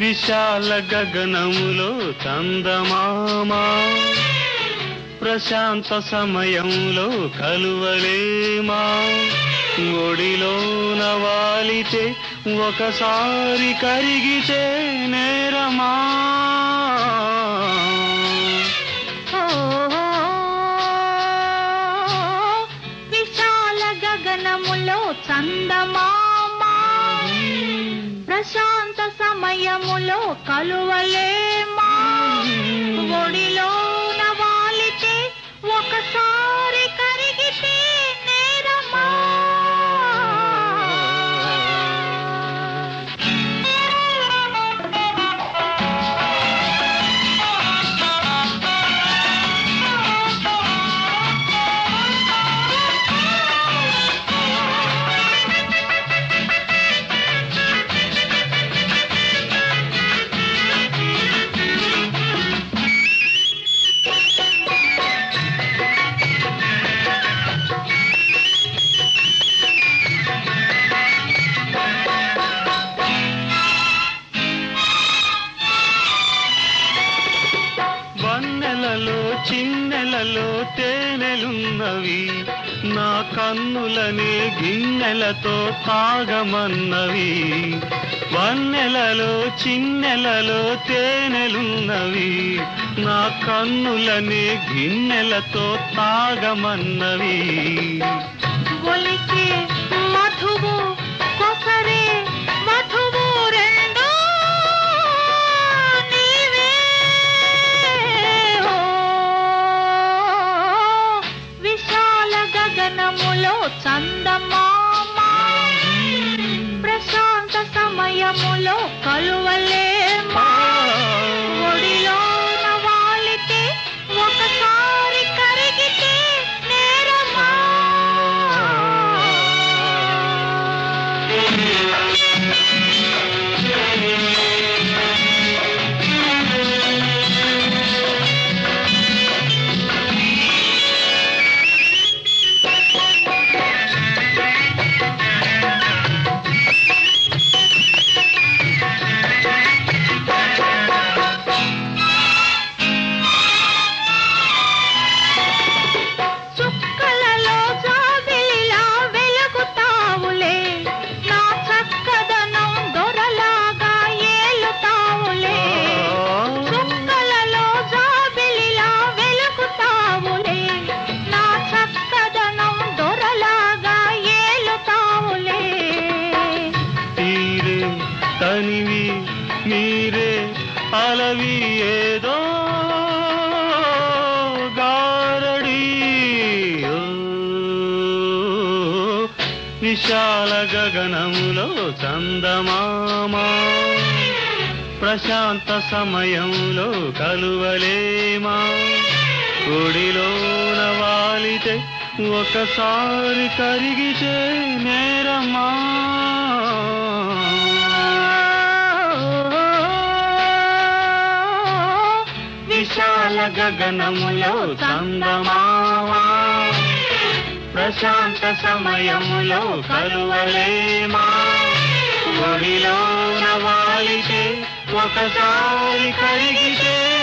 విశాల గగనములో చందమామా ప్రశాంత సమయంలో కలువలేమా ఒడిలోన వాలితే ఒకసారి కరిగితే నేరమా ఓ విశాల గగనములో చందమామా ప్రశాంత సమయములో కలువలేమా ఒడిలోన వాలితే ఒకసారి కరిగితే నేరమా వన్నెలలో చిన్నెలలో తేనెలున్నవి నా కన్నులనే గిన్నెలతో తాగమన్నవి వన్నెలలో చిన్నెలలో తేనెలున్నవి నా కన్నులనే గిన్నెలతో తాగమన్నవి ఒలికే మధువు కొసరే మధువు రెండు నీవే ఓ విశాల గగనములో చందమామా ప్రశాంత సమయములో కలువలేమా ఒడిలోన వాలితే ఒకసారి కరిగితే నేరమా చుక్కలలో జాబిలిలా వెలుగుతావులే నా చక్కదనం దొరలాగా ఏలుతావులే చుక్కలలో జాబిలిలా వెలుగుతావులే నా చక్కదనం దొరలాగా ఏలుతావులే తీరే తనివి మీరే అలవి ఏదో గారడి ఓ, విశాల గగనములో చందమామా ప్రశాంత సమయంలో కలువలేమా ఒడిలోన వాలితే ఒకసారి కరిగితే నేరమా విశాల గగనములో చందమామా ప్రశాంత సమయములో కలువలేమా ఒడిలోన వాలితే ఒకసారి కరిగితే